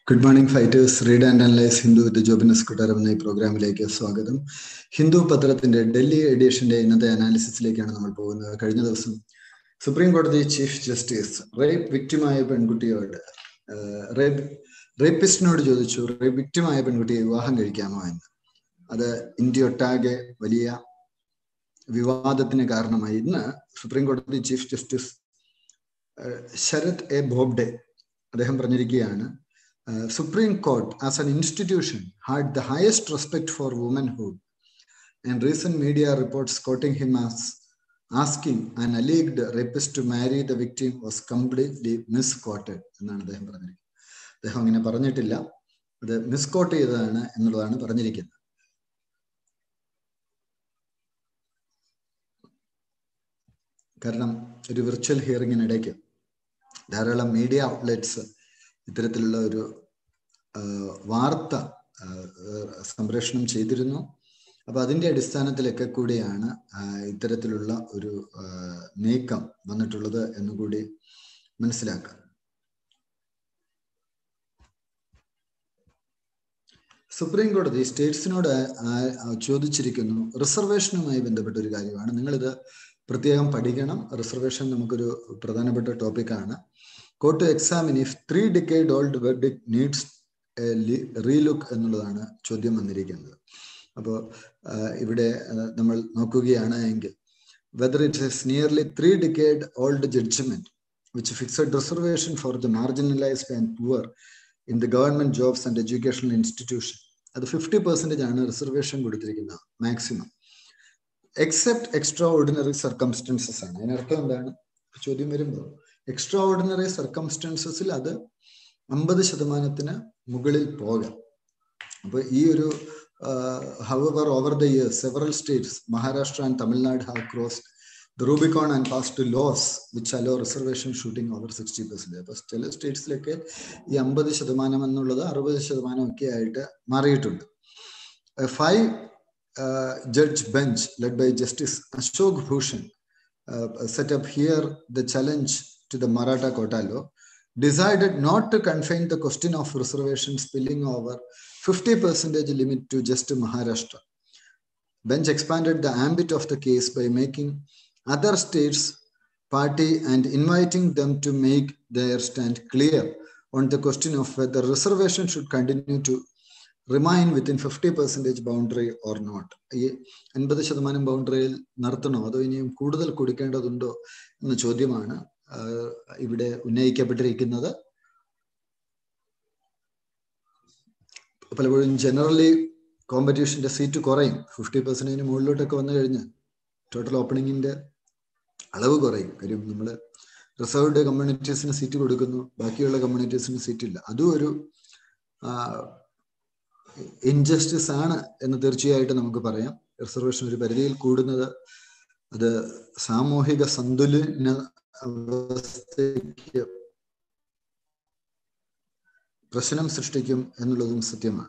Good morning fighters read and analyse Hindu with Jobin S Kottaram എന്ന ഈ പ്രോഗ്രാമിലേക്ക് സ്വാഗതം ഹിന്ദു പത്രത്തിന്റെ ഡൽഹി എഡിഷന്റെ ഇന്നത്തെ അനാലിസിസിലേക്കാണ് നമ്മൾ പോകുന്നത് കഴിഞ്ഞ ദിവസം സുപ്രീം കോടതി ചീഫ് ജസ്റ്റിസ് റേപ്പ് വിക്റ്റിമായ പെൺകുട്ടിയോട് റേപ്പ് റേപ്പിസ്റ്റിനോട് ചോദിച്ചു റേപ്പ് വിക്റ്റിമായ പെൺകുട്ടിയെ വിവാഹം കഴിക്കാമോ എന്ന് അത് ഇന്ത്യ ഒട്ടാകെ വലിയ വിവാദത്തിന് കാരണമായി ഇന്ന് സുപ്രീം കോടതി chief justice Sharad A Bobde അദ്ദേഹം പറഞ്ഞിരിക്കുകയാണ് supreme court as an institution had the highest respect for womanhood and recent media reports quoting him as asking an alleged rapist to marry the victim was completely misquoted എന്നാണ് അദ്ദേഹം പറഞ്ഞിരിക്കുന്നത് അദ്ദേഹം അങ്ങനെ പറഞ്ഞിട്ടില്ല അത് misquote ചെയ്തതാണ് എന്നുള്ളതാണ് പറഞ്ഞിരിക്കുന്നത് കാരണം ഒരു വിർച്വൽ ഹിയറിങ്ങിനിടയ്ക്ക് ധാരാളം മീഡിയ ഔട്ട്ലെറ്റ്സ് ഇത്തരത്തിലുള്ള ഒരു വാർത്ത സംപ്രേഷണം ചെയ്തിരുന്നു അപ്പൊ അതിന്റെ അടിസ്ഥാനത്തിലൊക്കെ കൂടിയാണ് ഇത്തരത്തിലുള്ള ഒരു നീക്കം വന്നിട്ടുള്ളത് എന്നുകൂടി മനസ്സിലാക്കാം സുപ്രീം കോടതി സ്റ്റേറ്റ്സിനോട് ചോദിച്ചിരിക്കുന്നു റിസർവേഷനുമായി ബന്ധപ്പെട്ട ഒരു കാര്യമാണ് നിങ്ങളിത് പ്രത്യേകം പഠിക്കണം റിസർവേഷൻ നമുക്കൊരു പ്രധാനപ്പെട്ട ടോപ്പിക്കാണ് court to examine if three decade old verdict needs relook എന്നുള്ളതാണ് ചോദ്യം വന്നിരിക്കുന്നത് അപ്പോൾ ഇവിടെ നമ്മൾ നോക്കുകയാണ് എങ്കിൽ whether it is nearly three decade old judgment which fixed reservation for the marginalised and poor in the government jobs and educational institution അത് fifty percentage ആണ് റിസർവേഷൻ കൊടുത്തിരിക്കുന്നത് maximum except extraordinary circumstances ആണ് അതിനർത്ഥം എന്താണ് ചോദ്യം വരുമ്പോൾ extra ordinary സർക്കംസ്റ്റൻസസിൽ അത് അമ്പത് ശതമാനത്തിന് മുകളിൽ പോകാം അപ്പൊ ഈ ഒരു hour over the year several states Maharashtra and Tamil Nadu have cross the Rubicon and pass to laws which allow reservation shooting over sixty percent അപ്പൊ ചില സ്റ്റേറ്റ്സിലൊക്കെ ഈ അമ്പത് ശതമാനം എന്നുള്ളത് അറുപത് ശതമാനം ഒക്കെ ആയിട്ട് മാറിയിട്ടുണ്ട് five judge bench led by justice Ashok Bhushan set up hear the challenge to the Maratha Kota law, decided not to confine the question of reservation spilling over 50 percentage limit to just Maharashtra. Bench expanded the ambit of the case by making other states party and inviting them to make their stand clear on the question of whether reservation should continue to remain within fifty percentage boundary or not ഈ അൻപത് ശതമാനം ബൗണ്ടറിയിൽ നിർത്തണോ അതോ ഇനിയും കൂടുതൽ കൊടുക്കേണ്ടതുണ്ടോ എന്ന ചോദ്യമാണ് ഇവിടെ ഉന്നയിക്കപ്പെട്ടിരിക്കുന്നത് പലപ്പോഴും ജനറലി കോമ്പറ്റീഷന്റെ സീറ്റ് കുറയും ഫിഫ്റ്റി പെർസെൻറ്റേജിന് മുകളിലോട്ടൊക്കെ വന്നു കഴിഞ്ഞ് ടോട്ടൽ ഓപ്പണിങ്ങിന്റെ അളവ് കുറയും കാര്യം നമ്മൾ റിസർവ്ഡ് കമ്മ്യൂണിറ്റീസിന് സീറ്റ് കൊടുക്കുന്നു ബാക്കിയുള്ള കമ്മ്യൂണിറ്റീസിന് സീറ്റ് ഇല്ല അതും ഒരു ഇൻജസ്റ്റിസ് ആണ് എന്ന് തീർച്ചയായിട്ടും നമുക്ക് പറയാം റിസർവേഷൻ ഒരു പരിധിയിൽ കൂടുന്നത് അത് സാമൂഹിക സന്തുലന അവസ്ഥയ്ക്ക് പ്രശ്നം സൃഷ്ടിക്കും എന്നുള്ളതും സത്യമാണ്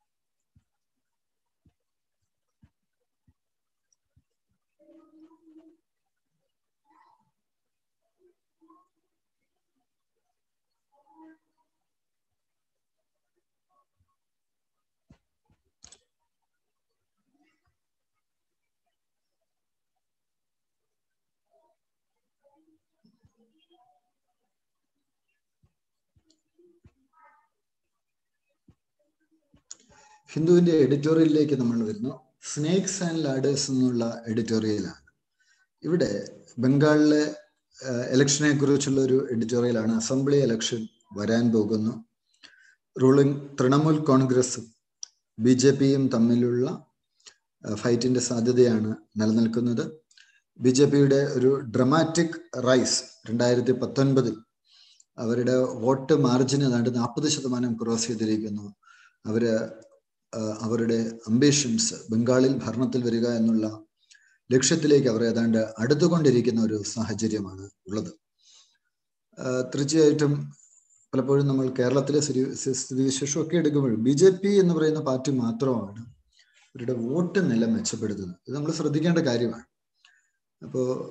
ഹിന്ദുവിന്റെ എഡിറ്റോറിയലിലേക്ക് നമ്മൾ വരുന്നു സ്നേക്സ് ആൻഡ് ലാഡേഴ്സ് എന്നുള്ള എഡിറ്റോറിയലാണ് ഇവിടെ ബംഗാളിലെ ഇലക്ഷനെ കുറിച്ചുള്ള ഒരു എഡിറ്റോറിയലാണ് അസംബ്ലി ഇലക്ഷൻ വരാൻ പോകുന്നു റൂളിംഗ് തൃണമൂൽ കോൺഗ്രസും ബി ജെ പിയും തമ്മിലുള്ള ഫൈറ്റിന്റെ സാധ്യതയാണ് നിലനിൽക്കുന്നത് ബി ജെ പിയുടെ ഒരു ഡ്രമാറ്റിക് റൈസ് രണ്ടായിരത്തി പത്തൊൻപതിൽ അവരുടെ വോട്ട് മാർജിൻ ഏതാണ്ട് നാൽപ്പത് ശതമാനം ക്രോസ് ചെയ്തിരിക്കുന്നു അവര് അവരുടെ അംബിഷൻസ് ബംഗാളിൽ ഭരണത്തിൽ വരിക എന്നുള്ള ലക്ഷ്യത്തിലേക്ക് അവർ ഏതാണ്ട് അടുത്തുകൊണ്ടിരിക്കുന്ന ഒരു സാഹചര്യമാണ് ഉള്ളത് തീർച്ചയായിട്ടും പലപ്പോഴും നമ്മൾ കേരളത്തിലെ സ്ഥിതിവിശേഷമൊക്കെ എടുക്കുമ്പോഴും ബി ജെ പി എന്ന് പറയുന്ന പാർട്ടി മാത്രമാണ് അവരുടെ വോട്ട് നില മെച്ചപ്പെടുത്തുന്നത് ഇത് നമ്മൾ ശ്രദ്ധിക്കേണ്ട കാര്യമാണ് അപ്പോൾ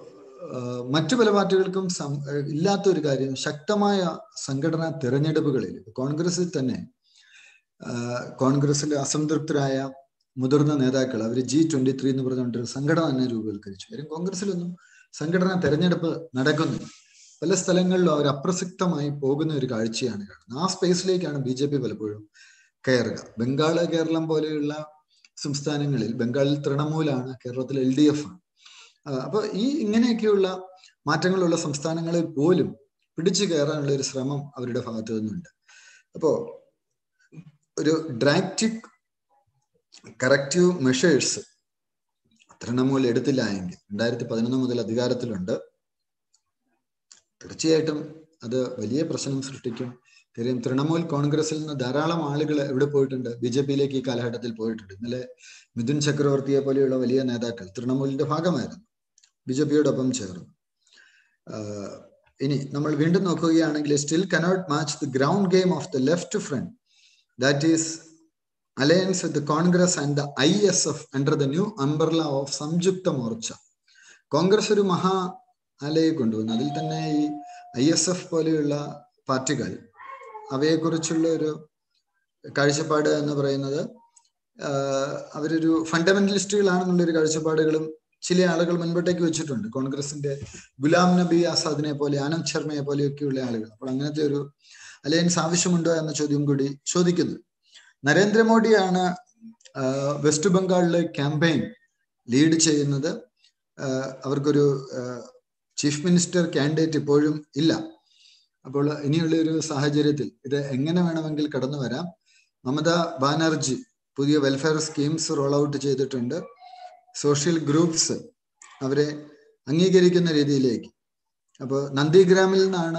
മറ്റു പല പാർട്ടികൾക്കും ഇല്ലാത്ത ഒരു കാര്യം ശക്തമായ സംഘടനാ തെരഞ്ഞെടുപ്പുകളിൽ കോൺഗ്രസിൽ തന്നെ കോൺഗ്രസിൽ അസംതൃപ്തരായ മുതിർന്ന നേതാക്കൾ അവർ ജി ട്വന്റി ത്രീ എന്ന് പറഞ്ഞുകൊണ്ടൊരു സംഘടന തന്നെ രൂപവൽക്കരിച്ചു കാര്യം കോൺഗ്രസിലൊന്നും സംഘടനാ തെരഞ്ഞെടുപ്പ് നടക്കുന്നു പല സ്ഥലങ്ങളിലും അവർ അപ്രസക്തമായി പോകുന്ന ഒരു കാഴ്ചയാണ് കാണുന്നത് ആ സ്പേസിലേക്കാണ് ബി ജെ പി പലപ്പോഴും കയറുക ബംഗാള് കേരളം പോലെയുള്ള സംസ്ഥാനങ്ങളിൽ ബംഗാളിൽ തൃണമൂലാണ് കേരളത്തിൽ എൽ ഡി എഫ് ആണ് അപ്പൊ ഈ ഇങ്ങനെയൊക്കെയുള്ള മാറ്റങ്ങളുള്ള സംസ്ഥാനങ്ങളിൽ പോലും പിടിച്ചു കയറാനുള്ള ഒരു ശ്രമം അവരുടെ ഭാഗത്തു നിന്നുണ്ട് അപ്പോ ഒരു ഡ്രാക്റ്റിക് കറക്റ്റീവ് മെഷേഴ്സ് തൃണമൂൽ എടുത്തില്ല എങ്കിൽ രണ്ടായിരത്തി പതിനൊന്ന് മുതൽ അധികാരത്തിലുണ്ട് തീർച്ചയായിട്ടും അത് വലിയ പ്രശ്നം സൃഷ്ടിക്കും കാര്യം തൃണമൂൽ കോൺഗ്രസിൽ നിന്ന് ധാരാളം ആളുകൾ എവിടെ പോയിട്ടുണ്ട് ബി ജെ പിയിലേക്ക് ഈ കാലഘട്ടത്തിൽ പോയിട്ടുണ്ട് ഇന്നലെ മിഥുൻ ചക്രവർത്തിയെ പോലെയുള്ള വലിയ നേതാക്കൾ തൃണമൂലിന്റെ ഭാഗമായിരുന്നു ബി ജെ പിയോടൊപ്പം ചേർന്നു ഇനി നമ്മൾ വീണ്ടും നോക്കുകയാണെങ്കിൽ still cannot match the ground game of the left front that is alliance with Congress and the I S F under the new umbrella of Samyukta Morcha Congress ഒരു മഹാ അലയെ കൊണ്ടുവന്നു അതിൽ തന്നെ ഈ ഐ എസ് എഫ് പോലെയുള്ള പാർട്ടികൾ അവയെക്കുറിച്ചുള്ള ഒരു കാഴ്ചപ്പാട് എന്ന് പറയുന്നത് അവരൊരു ഫണ്ടമെന്റലിസ്റ്റുകളാണെന്നുള്ള ഒരു കാഴ്ചപ്പാടുകളും ചില ആളുകൾ മുൻപോട്ടേക്ക് വെച്ചിട്ടുണ്ട് കോൺഗ്രസിന്റെ ഗുലാം നബി ആസാദിനെ പോലെ ആനന്ദ് ശർമ്മയെ പോലെയൊക്കെയുള്ള ആളുകൾ അപ്പോൾ അങ്ങനത്തെ ഒരു അലയൻസ് ആവശ്യമുണ്ടോ എന്ന ചോദ്യം കൂടി ചോദിക്കുന്നു നരേന്ദ്രമോദിയാണ് വെസ്റ്റ് ബംഗാളിലെ ക്യാമ്പയിൻ ലീഡ് ചെയ്യുന്നത് അവർക്കൊരു ചീഫ് മിനിസ്റ്റർ കാൻഡിഡേറ്റ് ഇപ്പോഴും ഇല്ല അപ്പോൾ ഇനിയുള്ള ഒരു സാഹചര്യത്തിൽ ഇത് എങ്ങനെ വേണമെങ്കിൽ കടന്നു വരാം മമതാ ബാനർജി പുതിയ വെൽഫെയർ സ്കീംസ് റോൾ ഔട്ട് ചെയ്തിട്ടുണ്ട് സോഷ്യൽ ഗ്രൂപ്പ്സ് അവരെ അംഗീകരിക്കുന്ന രീതിയിലേക്ക് അപ്പോൾ നന്ദിഗ്രാമിൽ നിന്നാണ്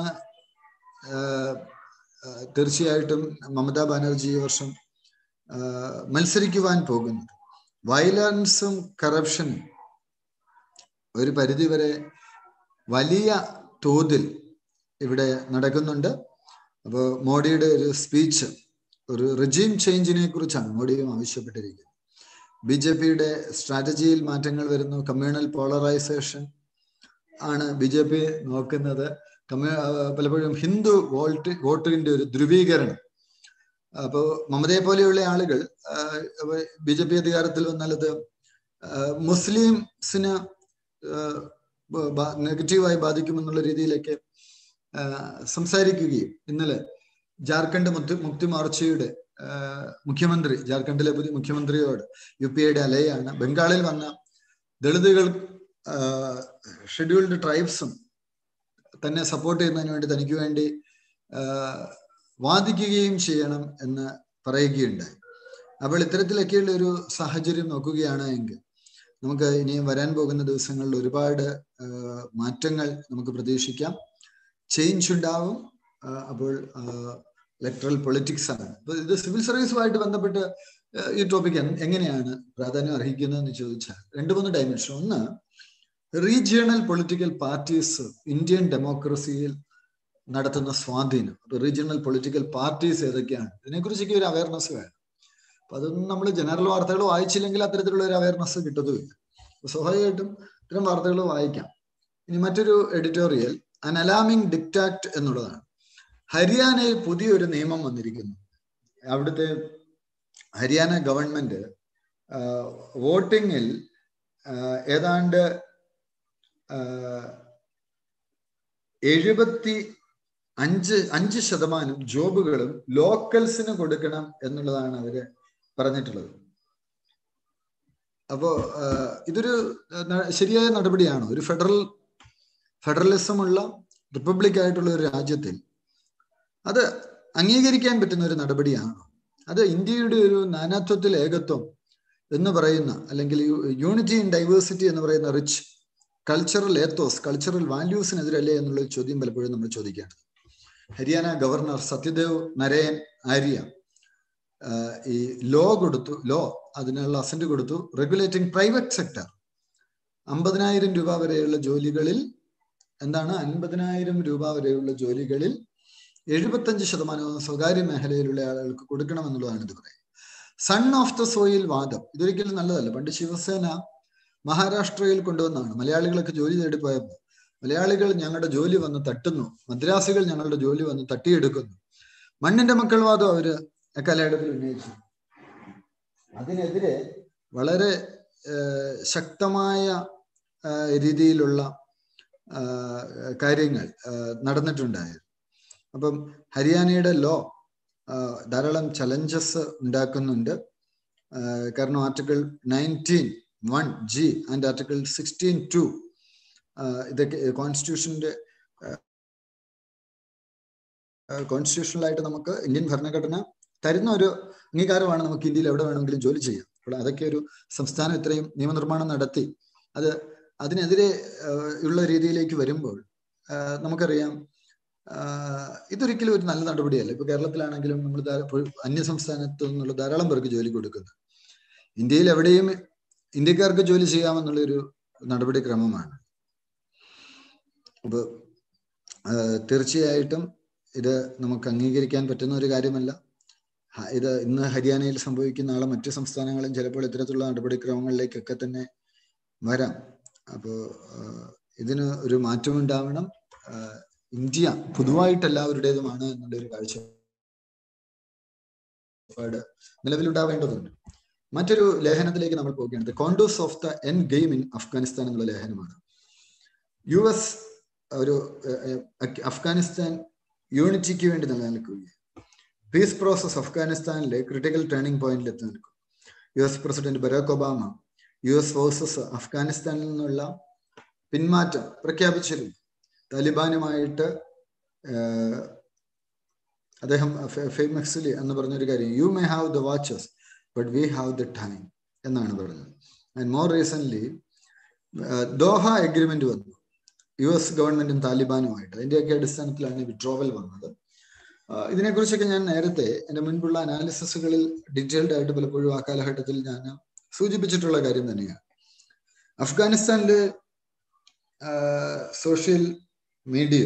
തീർച്ചയായിട്ടും മമതാ ബാനർജി ഈ വർഷം മത്സരിക്കുവാൻ പോകുന്നത് വയലൻസും കറപ്ഷനും ഒരു പരിധിവരെ വലിയ തോതിൽ ഇവിടെ നടക്കുന്നുണ്ട് അപ്പോൾ മോഡിയുടെ ഒരു സ്പീച്ച് ഒരു റിജീം ചേഞ്ചിനെ കുറിച്ചാണ് മോഡിയും ആവശ്യപ്പെട്ടിരിക്കുന്നത് ബി ജെ പിയുടെ സ്ട്രാറ്റജിയിൽ മാറ്റങ്ങൾ വരുന്നു കമ്മ്യൂണൽ പോളറൈസേഷൻ ആണ് ബി ജെ പി നോക്കുന്നത് കമ്മ്യൂ പലപ്പോഴും ഹിന്ദു വോൾട്ട് വോട്ടിന്റെ ഒരു ധ്രുവീകരണം അപ്പോൾ മമതയെ പോലെയുള്ള ആളുകൾ ബി ജെ പി അധികാരത്തിൽ വന്നാൽ അത് മുസ്ലിംസിന് നെഗറ്റീവായി ബാധിക്കുമെന്നുള്ള രീതിയിലേക്ക് സംസാരിക്കുകയും ഇന്നലെ ജാർഖണ്ഡ് മുക്തി മുക്തി മോർച്ചയുടെ മുഖ്യമന്ത്രി ജാർഖണ്ഡിലെ പുതിയ മുഖ്യമന്ത്രിയോട് യു പി ഐയുടെ അലയാണ് ബംഗാളിൽ വന്ന ദളിതുകൾ ഷെഡ്യൂൾഡ് ട്രൈബ്സും തന്നെ സപ്പോർട്ട് ചെയ്യുന്നതിന് വേണ്ടി തനിക്ക് വേണ്ടി വാദിക്കുകയും ചെയ്യണം എന്ന് പറയുകയുണ്ടായി അപ്പോൾ ഇത്തരത്തിലൊക്കെയുള്ള ഒരു സാഹചര്യം നോക്കുകയാണ് എങ്കിൽ നമുക്ക് ഇനിയും വരാൻ പോകുന്ന ദിവസങ്ങളിൽ ഒരുപാട് മാറ്റങ്ങൾ നമുക്ക് പ്രതീക്ഷിക്കാം ചേഞ്ച് ഉണ്ടാവും അപ്പോൾ ഇലക്ട്രൽ പൊളിറ്റിക്സ് ആണ് അപ്പൊ ഇത് സിവിൽ സർവീസുമായിട്ട് ബന്ധപ്പെട്ട് ഈ ടോപ്പിക് എങ്ങനെയാണ് പ്രാധാന്യം അർഹിക്കുന്നതെന്ന് ചോദിച്ചാൽ രണ്ട് മൂന്ന് ഡയമെൻഷൻ ഒന്ന് റീജിയണൽ പൊളിറ്റിക്കൽ പാർട്ടീസ് ഇന്ത്യൻ ഡെമോക്രസിയിൽ നടത്തുന്ന സ്വാധീനം അപ്പൊ റീജിയണൽ പൊളിറ്റിക്കൽ പാർട്ടീസ് ഏതൊക്കെയാണ് ഇതിനെക്കുറിച്ചൊക്കെ ഒരു അവയർനെസ് വേണം അപ്പൊ അതൊന്നും നമ്മൾ ജനറൽ വാർത്തകൾ വായിച്ചില്ലെങ്കിൽ അത്തരത്തിലുള്ള ഒരു അവയർനെസ് കിട്ടതുമില്ല അപ്പൊ സ്വാഭാവികമായിട്ടും ഇത്തരം വാർത്തകൾ വായിക്കാം ഇനി മറ്റൊരു എഡിറ്റോറിയൽ അൻ അലാമിംഗ് ഡിക്റ്റാക്ട് എന്നുള്ളതാണ് ഹരിയാനയിൽ പുതിയൊരു നിയമം വന്നിരിക്കുന്നു അവിടുത്തെ ഹരിയാന ഗവൺമെന്റ് വോട്ടിങ്ങിൽ ഏതാണ്ട് എഴുപത്തി അഞ്ച് അഞ്ച് ശതമാനം ജോബുകളും ലോക്കൽസിന് കൊടുക്കണം എന്നുള്ളതാണ് അവര് പറഞ്ഞിട്ടുള്ളത് അപ്പോ ഇതൊരു ശരിയായ നടപടിയാണോ ഒരു ഫെഡറൽ ഫെഡറലിസം ഉള്ള റിപ്പബ്ലിക് ആയിട്ടുള്ള ഒരു രാജ്യത്തിൽ അത് അംഗീകരിക്കാൻ പറ്റുന്ന ഒരു നടപടിയാണോ അത് ഇന്ത്യയുടെ ഒരു നാനാത്വത്തിൽ ഏകത്വം എന്ന് പറയുന്ന അല്ലെങ്കിൽ യൂണിറ്റി ഇൻ ഡൈവേഴ്സിറ്റി എന്ന് പറയുന്ന റിച്ച് കൾച്ചറൽ ഏത്തോസ് കൾച്ചറൽ വാല്യൂസിനെതിരല്ലേ എന്നുള്ള ചോദ്യം പലപ്പോഴും നമ്മൾ ചോദിക്കുകയാണ് ഹരിയാന ഗവർണർ സത്യദേവ് നരയൻ ആര്യ ഈ ലോ കൊടുത്തു ലോ അതിനുള്ള അസന്റ് കൊടുത്തു റെഗുലേറ്റിംഗ് പ്രൈവറ്റ് സെക്ടർ അമ്പതിനായിരം രൂപ വരെയുള്ള ജോലികളിൽ എന്താണ് അൻപതിനായിരം രൂപ വരെയുള്ള ജോലികളിൽ എഴുപത്തഞ്ച് ശതമാനവും സ്വകാര്യ മേഖലയിലുള്ള ആളുകൾക്ക് കൊടുക്കണമെന്നുള്ളതാണ് ഇത് പറയുന്നത് സൺ ഓഫ് ദ സോയിൽ വാദം ഇതൊരിക്കലും നല്ലതല്ല പണ്ട് ശിവസേന മഹാരാഷ്ട്രയിൽ കൊണ്ടുവന്നാണ് മലയാളികളൊക്കെ ജോലി തേടി പോയപ്പോൾ മലയാളികൾ ഞങ്ങളുടെ ജോലി വന്ന് തട്ടുന്നു മദ്രാസികൾ ഞങ്ങളുടെ ജോലി വന്ന് തട്ടിയെടുക്കുന്നു മണ്ണിന്റെ മക്കൾ വാദം അവര് കാലഘട്ടത്തിൽ ഉന്നയിച്ചു അതിനെതിരെ വളരെ ശക്തമായ രീതിയിലുള്ള കാര്യങ്ങൾ നടന്നിട്ടുണ്ടായിരുന്നു അപ്പം ഹരിയാനയുടെ ലോ ധാരാളം ചലഞ്ചസ് ഉണ്ടാക്കുന്നുണ്ട് കാരണം article nineteen one G and article sixteen two ഇതൊക്കെ കോൺസ്റ്റിറ്റ്യൂഷന്റെ കോൺസ്റ്റിറ്റ്യൂഷണലായിട്ട് നമുക്ക് ഇന്ത്യൻ ഭരണഘടന തരുന്ന ഒരു അംഗീകാരമാണ് നമുക്ക് ഇന്ത്യയിൽ എവിടെ വേണമെങ്കിലും ജോലി ചെയ്യാം അപ്പോൾ അതൊക്കെ ഒരു സംസ്ഥാനം ഇത്രയും നിയമനിർമ്മാണം നടത്തി അത് അതിനെതിരെ ഉള്ള രീതിയിലേക്ക് വരുമ്പോൾ നമുക്കറിയാം ഇതൊരിക്കലും ഒരു നല്ല നടപടിയല്ല ഇപ്പൊ കേരളത്തിലാണെങ്കിലും നമ്മൾ അന്യ സംസ്ഥാനത്ത് നിന്നുള്ള ധാരാളം പേർക്ക് ജോലി കൊടുക്കുന്നത് ഇന്ത്യയിൽ എവിടെയും ഇന്ത്യക്കാർക്ക് ജോലി ചെയ്യാമെന്നുള്ളൊരു നടപടിക്രമമാണ് അപ്പൊ തീർച്ചയായിട്ടും ഇത് നമുക്ക് അംഗീകരിക്കാൻ പറ്റുന്ന ഒരു കാര്യമല്ല ഇത് ഇന്ന് ഹരിയാനയിൽ സംഭവിക്കുന്ന നാളെ മറ്റു സംസ്ഥാനങ്ങളും ചിലപ്പോൾ ഇത്തരത്തിലുള്ള നടപടിക്രമങ്ങളിലേക്കൊക്കെ തന്നെ വരാം അപ്പോൾ ഇതിന് ഒരു മാറ്റമുണ്ടാവണം ഇന്ത്യ പൊതുവായിട്ട് എല്ലാവരുടേതുമാണ് എന്നുള്ളൊരു കാഴ്ചപ്പാട് നിലവിലുണ്ടാവേണ്ടതുണ്ട് മറ്റൊരു ലേഖനത്തിലേക്ക് നമ്മൾ പോവുകയാണ് contours of the endgame in Afghanistan എന്നുള്ള ലേഖനമാണ് യു എസ് ഒരു അഫ്ഗാനിസ്ഥാൻ യൂണിറ്റിക്ക് വേണ്ടി നിലനിൽക്കുകയാണ് പീസ് പ്രോസസ് അഫ്ഗാനിസ്ഥാനിലെ ക്രിട്ടിക്കൽ ടേണിംഗ് പോയിന്റിൽ എത്തി നിൽക്കും U S president Barack Obama U S forces അഫ്ഗാനിസ്ഥാനിൽ നിന്നുള്ള പിന്മാറ്റം പ്രഖ്യാപിച്ചിരുന്നു താലിബാനുമായിട്ട് അദ്ദേഹം ഫേമക്സിലി എന്ന് പറഞ്ഞൊരു കാര്യം you may have the watches but we have the time എന്നാണ് പറഞ്ഞത് and more recent Doha agreement വന്നു യു എസ് ഗവൺമെന്റും താലിബാനുമായിട്ട് അതിന്റെയൊക്കെ അടിസ്ഥാനത്തിലാണ് വിഡ്രോവൽ വന്നത് ഇതിനെക്കുറിച്ചൊക്കെ ഞാൻ നേരത്തെ എൻ്റെ മുൻപുള്ള അനാലിസിസുകളിൽ ഡീറ്റെയിൽഡ് ആയിട്ട് പലപ്പോഴും ആ കാലഘട്ടത്തിൽ ഞാൻ സൂചിപ്പിച്ചിട്ടുള്ള കാര്യം തന്നെയാണ് അഫ്ഗാനിസ്ഥാനിലെ സോഷ്യൽ മീഡിയ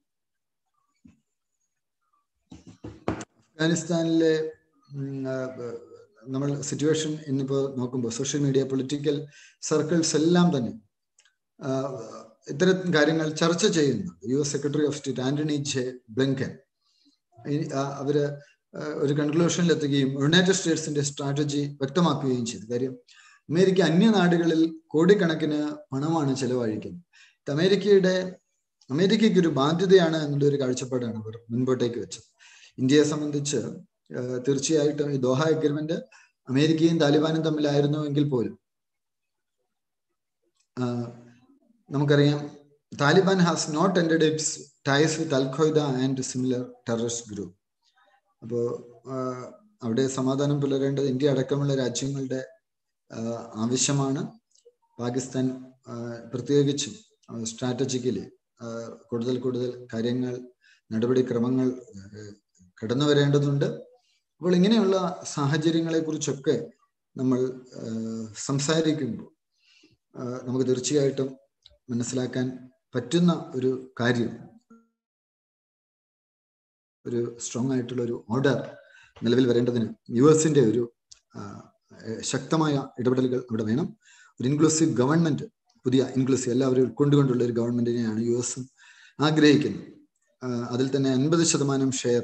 അഫ്ഗാനിസ്ഥാനിലെ നമ്മൾ സിറ്റുവേഷൻ ഇന്നിപ്പോൾ നോക്കുമ്പോൾ സോഷ്യൽ മീഡിയ പൊളിറ്റിക്കൽ സർക്കിൾസ് എല്ലാം തന്നെ ഇത്തരം കാര്യങ്ങൾ ചർച്ച ചെയ്യുന്നു U S secretary of state Antony J Blinken അവര് ഒരു കൺക്ലൂഷനിൽ എത്തുകയും യുണൈറ്റഡ് സ്റ്റേറ്റ്സിന്റെ സ്ട്രാറ്റജി വ്യക്തമാക്കുകയും ചെയ്തു കാര്യം അമേരിക്ക അന്യനാടുകളിൽ കോടിക്കണക്കിന് പണമാണ് ചെലവഴിക്കുന്നത് അമേരിക്കയുടെ അമേരിക്കയ്ക്ക് ഒരു ബാധ്യതയാണ് എന്നുള്ള ഒരു കാഴ്ചപ്പാടാണ് അവർ മുൻപോട്ടേക്ക് വെച്ചത് ഇന്ത്യയെ സംബന്ധിച്ച് തീർച്ചയായിട്ടും ഈ ദോഹ എഗ്രിമെന്റ് അമേരിക്കയും താലിബാനും തമ്മിലായിരുന്നു എങ്കിൽ പോലും നമുക്കറിയാം Taliban has not ended its ties with al Qaeda and similar terrorist group അപ്പോൾ അവിടെ സമാധാനം പുലരേണ്ടത് ഇന്ത്യ അടക്കമുള്ള രാജ്യങ്ങളുടെ ആവശ്യമാണ് പാകിസ്ഥാൻ പ്രത്യേകിച്ചും സ്ട്രാറ്റജിക്കലി കൂടുതൽ കൂടുതൽ കാര്യങ്ങൾ നടപടിക്രമങ്ങൾ കടന്നു വരേണ്ടതുണ്ട് അപ്പോൾ ഇങ്ങനെയുള്ള സാഹചര്യങ്ങളെ കുറിച്ചൊക്കെ നമ്മൾ സംസാരിക്കുമ്പോൾ നമുക്ക് തീർച്ചയായിട്ടും മനസ്സിലാക്കാൻ പറ്റുന്ന ഒരു കാര്യം ഒരു സ്ട്രോങ് ആയിട്ടുള്ള ഒരു ഓർഡർ നിലവിൽ വരേണ്ടതിന് യു എസിന്റെ ഒരു ശക്തമായ ഇടപെടലുകൾ അവിടെ വേണം ഒരു ഇൻക്ലൂസീവ് ഗവൺമെന്റ് പുതിയ ഇൻക്ലൂസീവ് എല്ലാവരും ഉൾക്കൊണ്ടുകൊണ്ടുള്ള ഒരു ഗവൺമെന്റിനെയാണ് യു എസും ആഗ്രഹിക്കുന്നത് അതിൽ തന്നെ അൻപത് ശതമാനം ഷെയർ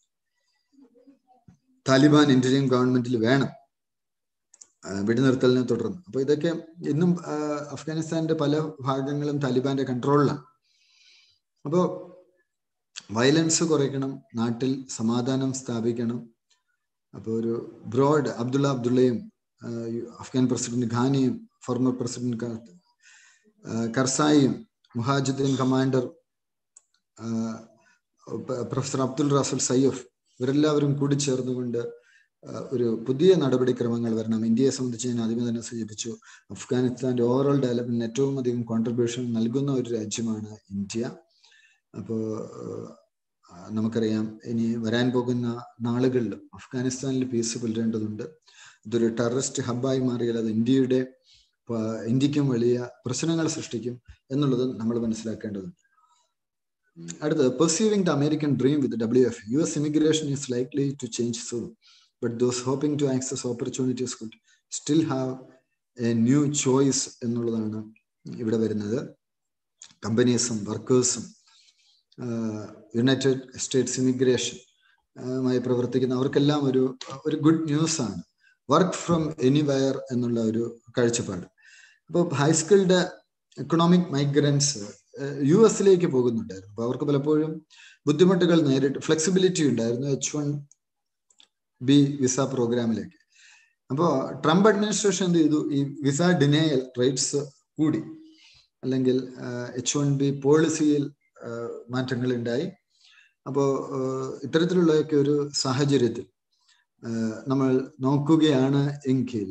താലിബാൻ ഇന്ത്യൻ ഗവൺമെന്റിൽ വേണം വെടിനിർത്തലിനെ തുടർന്ന് അപ്പൊ ഇതൊക്കെ ഇന്നും അഫ്ഗാനിസ്ഥാന്റെ പല ഭാഗങ്ങളും താലിബാന്റെ കൺട്രോളിലാണ് അപ്പോൾ വയലൻസ് കുറയ്ക്കണം നാട്ടിൽ സമാധാനം സ്ഥാപിക്കണം അപ്പോൾ ഒരു ബ്രോഡ് അബ്ദുള്ള അബ്ദുള്ളയും അഫ്ഗാൻ പ്രസിഡന്റ് ഖാനിയും ഫോർമർ പ്രസിഡന്റ് കർസായിയും മുഹാജുദ്ദീൻ കമാൻഡർ പ്രൊഫസർ അബ്ദുൾ റാസുൽ സയ്യഫ് ഇവരെല്ലാവരും കൂടി ചേർന്നുകൊണ്ട് ഒരു പുതിയ നടപടിക്രമങ്ങൾ വരണം ഇന്ത്യയെ സംബന്ധിച്ച് ഞാൻ ആദ്യമേ തന്നെ സൂചിപ്പിച്ചു അഫ്ഗാനിസ്ഥാന്റെ ഓവറോൾ ഡെവലപ്മെന്റ് ഏറ്റവും അധികം കോൺട്രിബ്യൂഷൻ നൽകുന്ന ഒരു രാജ്യമാണ് ഇന്ത്യ അപ്പോൾ നമുക്കറിയാം ഇനി വരാൻ പോകുന്ന നാളുകളിൽ അഫ്ഗാനിസ്ഥാനിൽ പീസ് പുലരേണ്ടതുണ്ട് ഇതൊരു ടെററിസ്റ്റ് ഹബ്ബായി മാറിയാൽ അത് ഇന്ത്യയുടെ ഇന്ത്യക്കും വലിയ പ്രശ്നങ്ങൾ സൃഷ്ടിക്കും എന്നുള്ളത് നമ്മൾ മനസ്സിലാക്കേണ്ടതുണ്ട് അടുത്തത് perceiving the American dream with W F U S immigration is likely to change soon but those hoping to access opportunities could still have a new choice എന്നുള്ളതാണ് ഇവിടെ വരുന്നത് കമ്പനീസും വർക്കേഴ്സും യുണൈറ്റഡ് സ്റ്റേറ്റ്സ് ഇമിഗ്രേഷൻ മായി പ്രവർത്തിക്കുന്ന അവർക്കെല്ലാം ഒരു ഒരു ഗുഡ് ന്യൂസ് ആണ് വർക്ക് ഫ്രം എനിവയർ എന്നുള്ള ഒരു കാഴ്ചപ്പാട് അപ്പോൾ ഹൈസ്കിൾഡ് എക്കണോമിക് മൈഗ്രൻസ് യു എസിലേക്ക് പോകുന്നുണ്ടായിരുന്നു അപ്പോൾ അവർക്ക് പലപ്പോഴും ബുദ്ധിമുട്ടുകൾ നേരിട്ട് ഫ്ലെക്സിബിലിറ്റി ഉണ്ടായിരുന്നു എച്ച് വൺ ബി വിസ പ്രോഗ്രാമിലേക്ക് അപ്പോൾ ട്രംപ് അഡ്മിനിസ്ട്രേഷൻ എന്ത് ചെയ്തു ഈ വിസ ഡിനയൽ റേറ്റ്സ് കൂടി അല്ലെങ്കിൽ എച്ച് വൺ ബി പോളിസിയിൽ മാറ്റങ്ങൾ ഉണ്ടായി അപ്പോൾ ഇത്തരത്തിലുള്ളതൊക്കെ ഒരു സാഹചര്യത്തിൽ നമ്മൾ നോക്കുകയാണ് എങ്കിൽ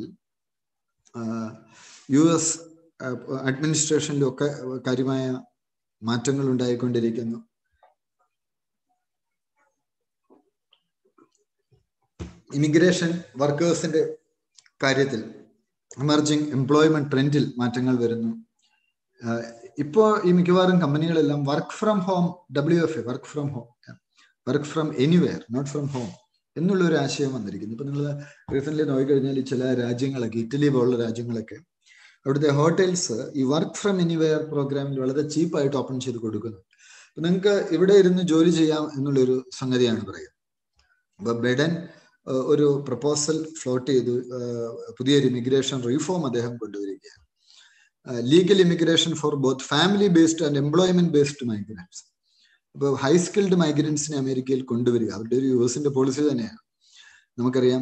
യു എസ് അഡ്മിനിസ്ട്രേഷനിലൊക്കെ കാര്യമായ മാറ്റങ്ങൾ ഉണ്ടായിക്കൊണ്ടിരിക്കുന്നു ഇമിഗ്രേഷൻ വർക്കേഴ്സിന്റെ കാര്യത്തിൽ എമർജിങ് എംപ്ലോയ്മെന്റ് ട്രെൻഡിൽ മാറ്റങ്ങൾ വരുന്നു ഇപ്പോൾ ഈ മിക്കവാറും കമ്പനികളെല്ലാം work from home W F A work from home work from anywhere not from home എന്നുള്ള ഒരു ആശയം വന്നിരിക്കുന്നു ഇപ്പൊ നിങ്ങൾ റീസെന്റ് നോക്കിക്കഴിഞ്ഞാൽ ചില രാജ്യങ്ങളൊക്കെ ഇറ്റലി പോലുള്ള രാജ്യങ്ങളൊക്കെ അവിടുത്തെ ഹോട്ടൽസ് ഈ വർക്ക് ഫ്രം എനിവെയർ പ്രോഗ്രാമിൽ വളരെ ചീപ്പായിട്ട് ഓപ്പൺ ചെയ്ത് കൊടുക്കുന്നു അപ്പൊ നിങ്ങൾക്ക് ഇവിടെ ഇരുന്ന് ജോലി ചെയ്യാം എന്നുള്ളൊരു സംഗതിയാണ് പറയുക അപ്പൊ ബെഡൻ ഒരു പ്രപ്പോസൽ ഫ്ലോട്ട് ചെയ്തു പുതിയൊരു ഇമിഗ്രേഷൻ റീഫോം അദ്ദേഹം കൊണ്ടുവരികയാണ് legal immigration for both family based and employment based migrants ഇപ്പോൾ ഹൈ സ്കിൽഡ് മൈഗ്രൻസിനെ അമേരിക്കയിൽ കൊണ്ടുവരിക അവരുടെ ഒരു യു എസിന്റെ പോളിസി തന്നെയാണ് നമുക്കറിയാം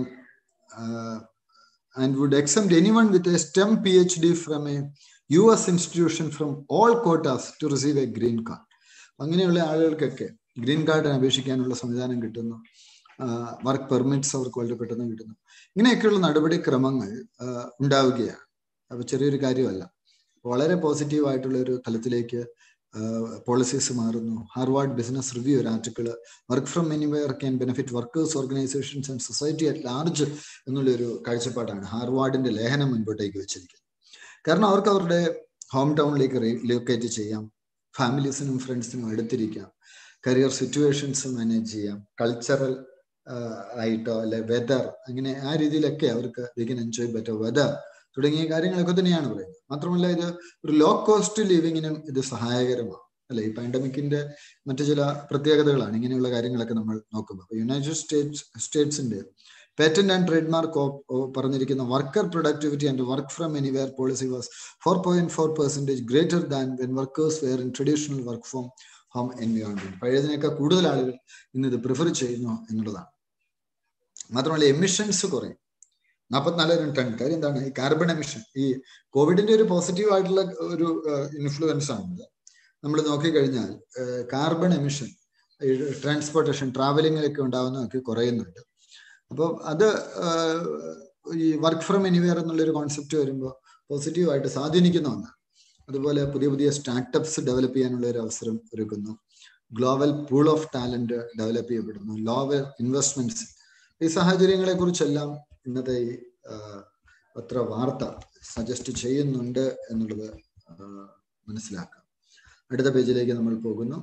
and would except any one with a STEM P H D from a U S institution from all quotas to receive a green card അങ്ങനെയുള്ള ആളുകൾക്കൊക്കെ ഗ്രീൻ കാർഡിന് അപേക്ഷിക്കാനുള്ള സംവിധാനം കിട്ടുന്നു വർക്ക് പെർമിറ്റ്സ് അവർക്ക് വളരെ പെട്ടെന്ന് കിട്ടുന്നു ഇങ്ങനെയൊക്കെയുള്ള നടപടിക്രമങ്ങൾ ഉണ്ടാവുകയാണ് അപ്പൊ ചെറിയൊരു കാര്യമല്ല വളരെ പോസിറ്റീവ് ആയിട്ടുള്ള ഒരു തലത്തിലേക്ക് പോളിസീസ് മാറുന്നു ഹാർവാർഡ് ബിസിനസ് റിവ്യൂ ഒരു article work from anywhere can benefit workers organisations and society at large എന്നുള്ളൊരു കാഴ്ചപ്പാടാണ് ഹാർവാർഡിന്റെ ലേഖനം മുൻപോട്ടേക്ക് വെച്ചിരിക്കുന്നത് കാരണം അവർക്ക് അവരുടെ ഹോം ടൗണിലേക്ക് റീലൊക്കേറ്റ് ചെയ്യാം ഫാമിലീസിനും ഫ്രണ്ട്സിനും എടുത്തിരിക്കാം കരിയർ സിറ്റുവേഷൻസ് മാനേജ് ചെയ്യാം കൾച്ചറൽ ആയിട്ടോ അല്ലെ വെതർ അങ്ങനെ ആ രീതിയിലൊക്കെ അവർക്ക് they can enjoy better weather തുടങ്ങിയ കാര്യങ്ങളൊക്കെ തന്നെയാണ് പറയുന്നത് മാത്രമല്ല ഇത് ഒരു ലോ കോസ്റ്റ് ലിവിങ്ങിനും ഇത് സഹായകരമാണ് അല്ലെ ഈ പാൻഡമിക്കിന്റെ മറ്റു ചില പ്രത്യേകതകളാണ് ഇങ്ങനെയുള്ള കാര്യങ്ങളൊക്കെ നമ്മൾ നോക്കുമ്പോൾ അപ്പൊ യുണൈറ്റഡ് സ്റ്റേറ്റ്സ് സ്റ്റേറ്റ്സിന്റെ പേറ്റന്റ് ആൻഡ് ട്രേഡ് മാർക്ക് പറഞ്ഞിരിക്കുന്ന worker productivity and work from anywhere policy was four point four percentage greater than when workers were in traditional work from home environment പഴയതിനേക്കാൾ കൂടുതൽ ആളുകൾ ഇന്ന് ഇത് പ്രിഫർ ചെയ്യുന്നു എന്നുള്ളതാണ് മാത്രമല്ല എമിഷൻസ് കുറയും നാൽപ്പത്തിനാല് ടൺ കാര്യം എന്താണ് ഈ കാർബൺ എമിഷൻ ഈ കോവിഡിന്റെ ഒരു പോസിറ്റീവ് ആയിട്ടുള്ള ഒരു ഇൻഫ്ലുവൻസ് ആണ് നമ്മൾ നോക്കിക്കഴിഞ്ഞാൽ കാർബൺ എമിഷൻ ട്രാൻസ്പോർട്ടേഷൻ ട്രാവലിങ്ങിലൊക്കെ ഉണ്ടാവുന്നതൊക്കെ കുറയുന്നുണ്ട് അപ്പോൾ അത് ഈ വർക്ക് ഫ്രം എനിവെയർ എന്നുള്ളൊരു കോൺസെപ്റ്റ് വരുമ്പോൾ പോസിറ്റീവായിട്ട് സ്വാധീനിക്കുന്ന ഒന്നാണ് അതുപോലെ പുതിയ പുതിയ സ്റ്റാർട്ടപ്സ് ഡെവലപ്പ് ചെയ്യാനുള്ള ഒരു അവസരം ഒരുക്കുന്നു global pool of talent develop ചെയ്യപ്പെടുന്നു ലോവൽ ഇൻവെസ്റ്റ്മെന്റ്സ് ഈ സാഹചര്യങ്ങളെ കുറിച്ചെല്ലാം ഇന്നത്തെ ഈ പത്ര വാർത്ത സജസ്റ്റ് ചെയ്യുന്നുണ്ട് എന്നുള്ളത് മനസ്സിലാക്കാം അടുത്ത പേജിലേക്ക് നമ്മൾ പോകുന്നു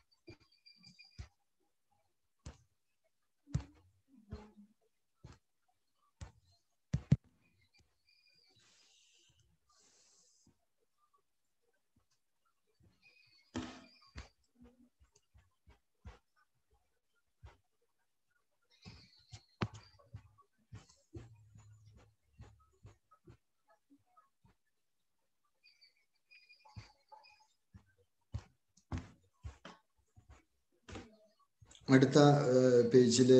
അടുത്ത പേജില്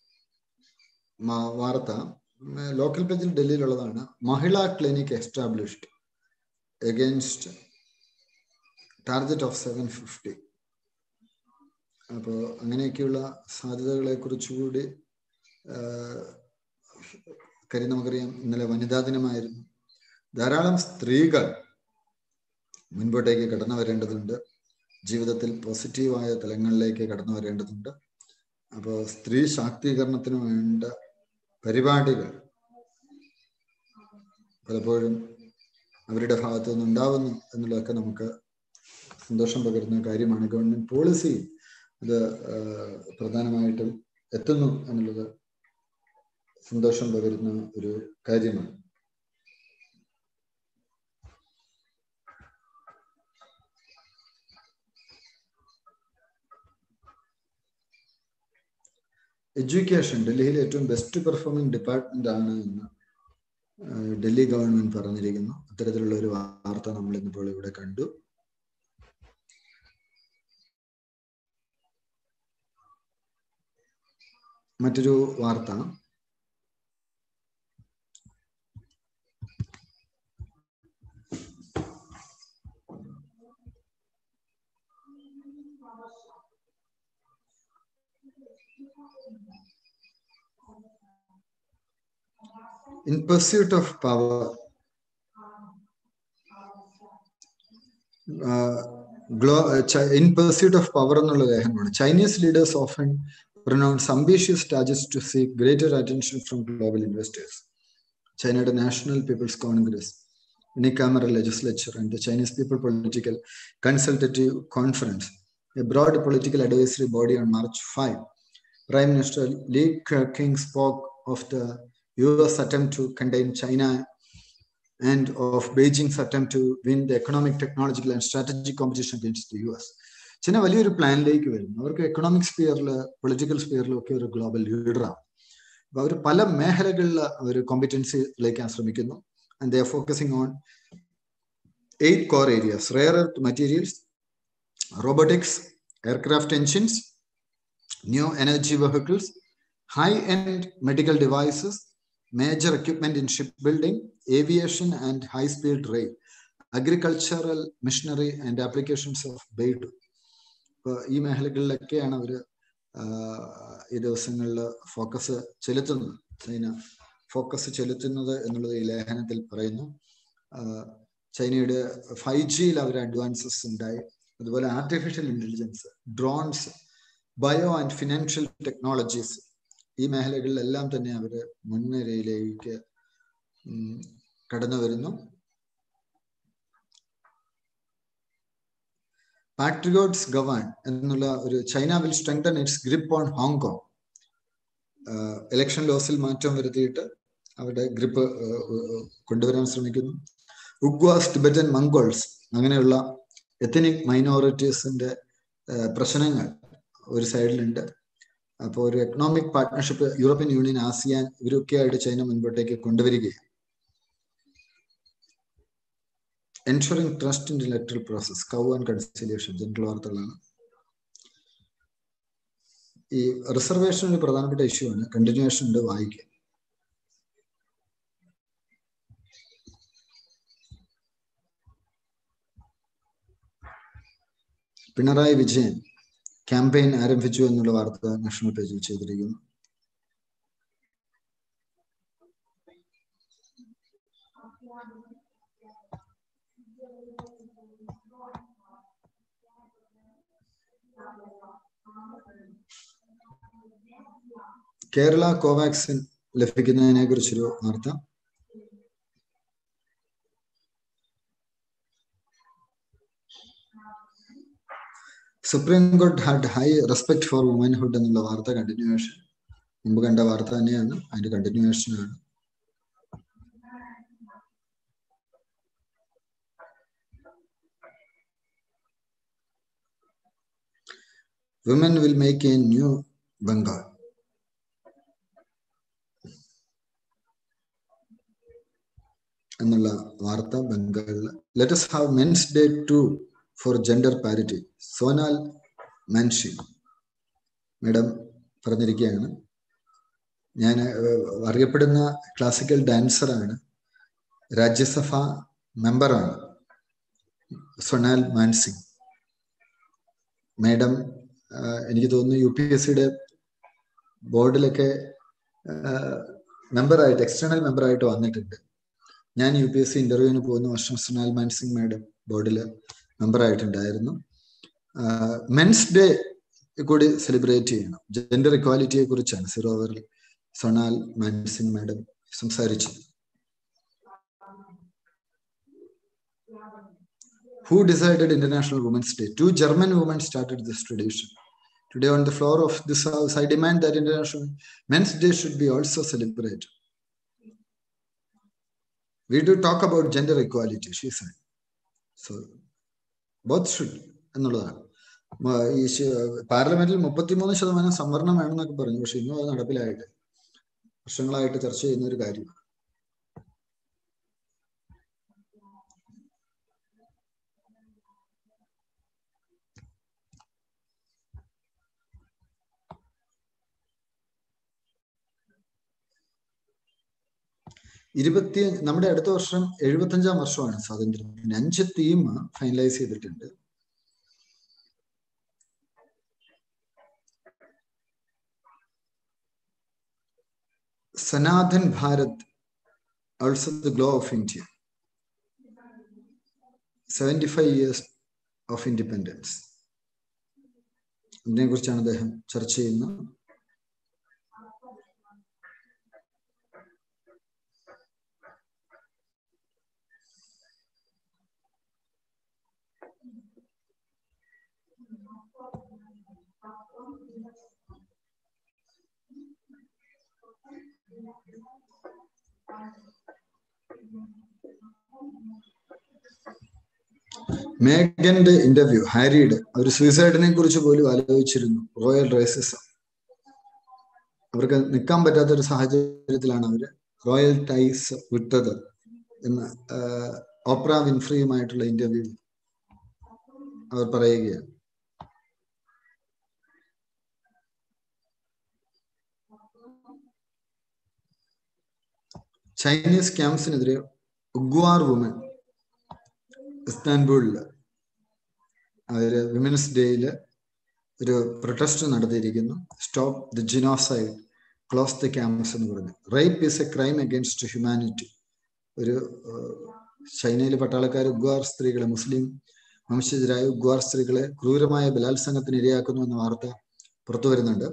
വാർത്ത ലോക്കൽ പേജിൽ ഡൽഹിയിലുള്ളതാണ് Mahila clinic established against target of seven fifty അപ്പോൾ അങ്ങനെയൊക്കെയുള്ള സാധ്യതകളെ കുറിച്ചുകൂടി കാര്യം നമുക്കറിയാം ഇന്നലെ വനിതാ ദിനമായിരുന്നു ധാരാളം സ്ത്രീകൾ മുൻപോട്ടേക്ക് കടന്നു വരേണ്ടതുണ്ട് ജീവിതത്തിൽ പോസിറ്റീവായ തലങ്ങളിലേക്ക് കടന്നു വരേണ്ടതുണ്ട് അപ്പോൾ സ്ത്രീ ശാക്തീകരണത്തിന് വേണ്ട പരിപാടികൾ പലപ്പോഴും അവരുടെ ഭാഗത്തു നിന്ന് ഉണ്ടാവുന്നു എന്നുള്ളതൊക്കെ നമുക്ക് സന്തോഷം പകരുന്ന കാര്യമാണ് ഗവൺമെന്റ് പോളിസി അത് പ്രധാനമായിട്ടും എത്തുന്നു എന്നുള്ളത് സന്തോഷം പകരുന്ന ഒരു കാര്യമാണ് എഡ്യൂക്കേഷൻ ഡൽഹിയിലെ ഏറ്റവും ബെസ്റ്റ് പെർഫോമിംഗ് ഡിപ്പാർട്ട്മെന്റ് ആണ് എന്ന് ഡൽഹി ഗവൺമെന്റ് പറഞ്ഞിരിക്കുന്നു അത്തരത്തിലുള്ള ഒരു വാർത്ത നമ്മൾ ഇന്നിപ്പോൾ ഇവിടെ കണ്ടു മറ്റൊരു വാർത്ത in pursuit of power uh, glo- uh, Chi- in pursuit of power എന്നുള്ള ലേഖനമാണ് Chinese leaders often pronounce ambitious targets to seek greater attention from global investors ചൈനയുടെ national people's congress unicameral legislature and the Chinese People Political Consultative Conference, a broad political advisory body on March 5. Prime Minister Li Keqiang spoke of the US attempt to contain China and of Beijing's attempt to win the economic, technological, and strategic competition against the US. China വലിയൊരു പ്ലാനിലേക്ക് വരുന്നു അവർക്ക് economic സ്പിയറിൽ political സ്പിയറിലും ഒക്കെ ഒരു global ലീഡറാണ് അപ്പൊ അവർ പല മേഖലകളിൽ അവർ കോമ്പറ്റൻസിയിലേക്ക് ശ്രമിക്കുന്നു and they are focusing on eight core areas rare earth materials, robotics, aircraft engines, new energy vehicles, high end medical devices, major equipment in shipbuilding, aviation, and high speed rail, agricultural machinery, and applications of Beidou. ഈ മേഖലകളിലൊക്കെയാണ് അവർ ഈ ദിവസങ്ങളിൽ focus ചെലുത്തുന്നത് China focus ചെലുത്തുന്നത് എന്നുള്ളത് ഈ ലേഖനത്തിൽ പറയുന്നു ചൈനയുടെ ഫൈവ് ജിയിൽ അവർ അഡ്വാൻസസ് ഉണ്ടായി അതുപോലെ artificial intelligence drones bio and financial technologies ഈ മേഖലകളിലെല്ലാം തന്നെ അവർ മുൻനിരയിലേക്ക് കടന്നു വരുന്നു പാട്രിയോട്സ് ഗവൺ എന്നുള്ള ഒരു China will strengthen its grip on Hong ഇലക്ഷൻ ലോസിൽ മാറ്റം വരുത്തിയിട്ട് അവരുടെ ഗ്രിപ്പ് കൊണ്ടുവരാൻ ശ്രമിക്കുന്നു ഉഗ്വാസ് ടിബറ്റൻ മംഗോൾസ് അങ്ങനെയുള്ള എത്തനിക് മൈനോറിറ്റീസിന്റെ പ്രശ്നങ്ങൾ ഒരു സൈഡിലുണ്ട് അപ്പോൾ ഒരു economic partnership European Union ASEAN ഇവരൊക്കെ ആയിട്ട് ചൈന മുൻപോട്ടേക്ക് കൊണ്ടുവരികയാണ് ensuring trust in electoral process കൗ ആൻഡ് കൺസിലിയേഷൻ ജനറൽ വാർത്തകളാണ് ഈ റിസർവേഷൻ ഒരു പ്രധാനപ്പെട്ട ഇഷ്യൂ ആണ് കണ്ടിന്യൂവേഷൻ ഉണ്ട് വായിക്കുക പിണറായി വിജയൻ ക്യാമ്പയിൻ ആരംഭിച്ചു എന്നുള്ള വാർത്ത നാഷണൽ പേജിൽ ചെയ്തിരിക്കുന്നു കേരള കോവാക്സിൻ ലഭിക്കുന്നതിനെ കുറിച്ചൊരു വാർത്ത supreme court had high respect for womanhood എന്നുള്ള വാർത്ത കണ്ടിന്യൂവേഷൻ മുമ്പ് കണ്ട വാർത്ത തന്നെയാണ് അതിന്റെ കണ്ടിന്യൂവേഷൻ ആണ് women will make a new Bengal എന്നുള്ള വാർത്ത ബംഗാളിൽ let's have men's day too for gender parity Sonal Mansingh madam പറഞ്ഞിരിക്കുകയാണ് ഞാൻ അറിയപ്പെടുന്ന ക്ലാസിക്കൽ ഡാൻസറാണ് രാജ്യസഭ മെമ്പറാണ് സൊനാൽ മാൻസിംഗ് മാഡം എനിക്ക് തോന്നുന്നു യു പി എസ് സിയുടെ ബോർഡിലൊക്കെ മെമ്പറായിട്ട് എക്സ്റ്റേണൽ മെമ്പറായിട്ട് വന്നിട്ടുണ്ട് ഞാൻ യു പി എസ് സി ഇന്റർവ്യൂവിന് പോകുന്ന വർഷം സൊനാൽ മാൻസിംഗ് മാഡം ബോർഡിൽ മെമ്പറായിട്ടുണ്ടായിരുന്നു മെൻസ് ഡേ കൂടി സെലിബ്രേറ്റ് ചെയ്യണം ജെൻഡർ ഇക്വാലിറ്റിയെ കുറിച്ചാണ് സീറോ അവറിൽ സൊണാൽ മാൻസിംഗ് മാഡം സംസാരിച്ചത് Who decided International Women's Day? Two German women started this tradition. Today, on the floor of this house, I demand that International Men's Day should be also celebrated. We do talk about gender equality, she said. So, both should. എന്നുള്ളതാണ് ഈ പാർലമെന്റിൽ മുപ്പത്തിമൂന്ന് ശതമാനം സംവരണം വേണമെന്നൊക്കെ പറഞ്ഞു പക്ഷെ ഇന്നും അത് നടപ്പിലായിട്ട് വർഷങ്ങളായിട്ട് ചർച്ച ചെയ്യുന്ന ഒരു കാര്യമാണ് ഇരുപത്തി നമ്മുടെ അടുത്ത വർഷം എഴുപത്തഞ്ചാം വർഷമാണ് സ്വാതന്ത്ര്യത്തിന് അഞ്ച് തീം ഫൈനലൈസ് ചെയ്തിട്ടുണ്ട് Sanatan Bharat also the glow of India seventy five years of independence ഇതിനെ കുറിച്ചാണ് അദ്ദേഹം ചർച്ച ചെയ്യുന്നത് മേഗന്റെ ഇന്റർവ്യൂ ഹാരിയുടെ ഒരു സൂയിസൈഡിനെ കുറിച്ച് പോലും ആലോചിച്ചിരുന്നു റോയൽ റേസിസം അവർക്ക് നിൽക്കാൻ പറ്റാത്ത ഒരു സാഹചര്യത്തിലാണ് അവര് റോയൽ ടൈസ് വിട്ടത് എന്ന് ഓപ്ര വിൻഫ്രിയുമായിട്ടുള്ള ഇന്റർവ്യൂ അവർ പറയുകയാണ് ചൈനീസ് ക്യാമ്പ്സിനെതിരെ ഉഗ്വാർ വുമൻ ഇസ്താൻബുളില് അവര് വിമൻസ് ഡേയില് ഒരു പ്രൊട്ടസ്റ്റ് നടത്തിയിരിക്കുന്നു stop the genocide close the campus എന്ന് പറഞ്ഞു rape is a crime against humanity ഒരു ചൈനയിലെ പട്ടാളക്കാർ ഉഗ്വാർ സ്ത്രീകളെ മുസ്ലിം വംശജരായ ഉഗ്വാർ സ്ത്രീകളെ ക്രൂരമായ ബലാത്സംഗത്തിന് ഇരയാക്കുന്നു എന്ന വാർത്ത പുറത്തു വരുന്നുണ്ട്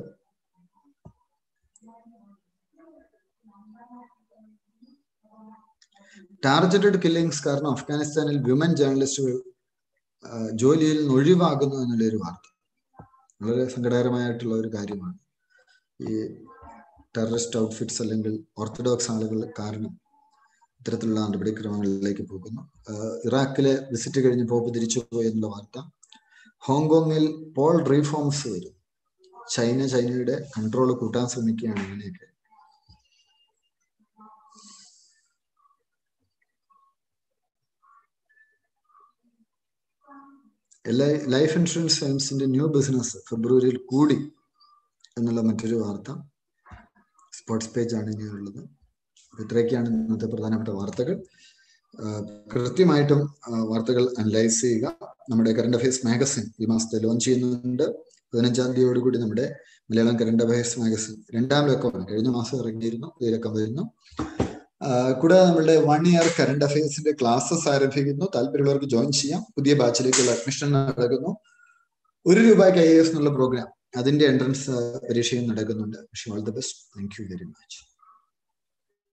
ടാർഗറ്റഡ് കില്ലിങ്സ് കാരണം അഫ്ഗാനിസ്ഥാനിൽ വിമൻ ജേർണലിസ്റ്റുകൾ ജോലിയിൽ നിന്ന് ഒഴിവാകുന്നു എന്നുള്ള ഒരു വാർത്ത വളരെ സങ്കടകരമായിട്ടുള്ള ഒരു കാര്യമാണ് ഈ ടെററിസ്റ്റ് ഔട്ട്ഫിറ്റ്സ് അല്ലെങ്കിൽ ഓർത്തഡോക്സ് ആളുകൾ കാരണം ഇത്തരത്തിലുള്ള നടപടിക്രമങ്ങളിലേക്ക് പോകുന്നു ഇറാഖിലെ വിസിറ്റ് കഴിഞ്ഞ് പോപ്പ് തിരിച്ചു പോയി എന്നുള്ള വാർത്ത ഹോങ്കോങ്ങിൽ പോൾ റീഫോംസ് വരും ചൈന ചൈനയുടെ കൺട്രോൾ കൂട്ടാൻ ശ്രമിക്കുകയാണ് അങ്ങനെയൊക്കെ ലൈഫ് ഇൻഷുറൻസ് ഫേംസിന്റെ ന്യൂ ബിസിനസ് ഫെബ്രുവരിയിൽ കൂടി എന്നുള്ള മറ്റൊരു വാർത്ത സ്പോർട്സ് പേജ് ആണ് ഇനിയുള്ളത് ഇത്രയൊക്കെയാണ് ഇന്നത്തെ പ്രധാനപ്പെട്ട വാർത്തകൾ കൃത്യമായിട്ടും വാർത്തകൾ അനലൈസ് ചെയ്യുക നമ്മുടെ കറണ്ട് അഫയേഴ്സ് മാഗസിൻ ഈ മാസത്തെ ലോഞ്ച് ചെയ്യുന്നുണ്ട് പതിനഞ്ചാം തീയതിയോടുകൂടി നമ്മുടെ മലയാളം കറണ്ട് അഫയേഴ്സ് മാഗസിൻ രണ്ടാം ലക്കമാണ് കഴിഞ്ഞ മാസം ഇറങ്ങിയിരുന്നു ഈ ലക്കം വരുന്നു കൂടാതെ നമ്മളുടെ വൺ ഇയർ കറണ്ട് അഫയേഴ്സിന്റെ ക്ലാസ്സസ് ആരംഭിക്കുന്നു താല്പര്യമുള്ളവർക്ക് ജോയിൻ ചെയ്യാം പുതിയ ബാച്ചിലേക്കുള്ള അഡ്മിഷൻ നടക്കുന്നു ഒരു രൂപയ്ക്ക് ഐ എസ് എന്നുള്ള പ്രോഗ്രാം അതിന്റെ എൻട്രൻസ് പരീക്ഷയും നടക്കുന്നുണ്ട് wish all the best thank you very much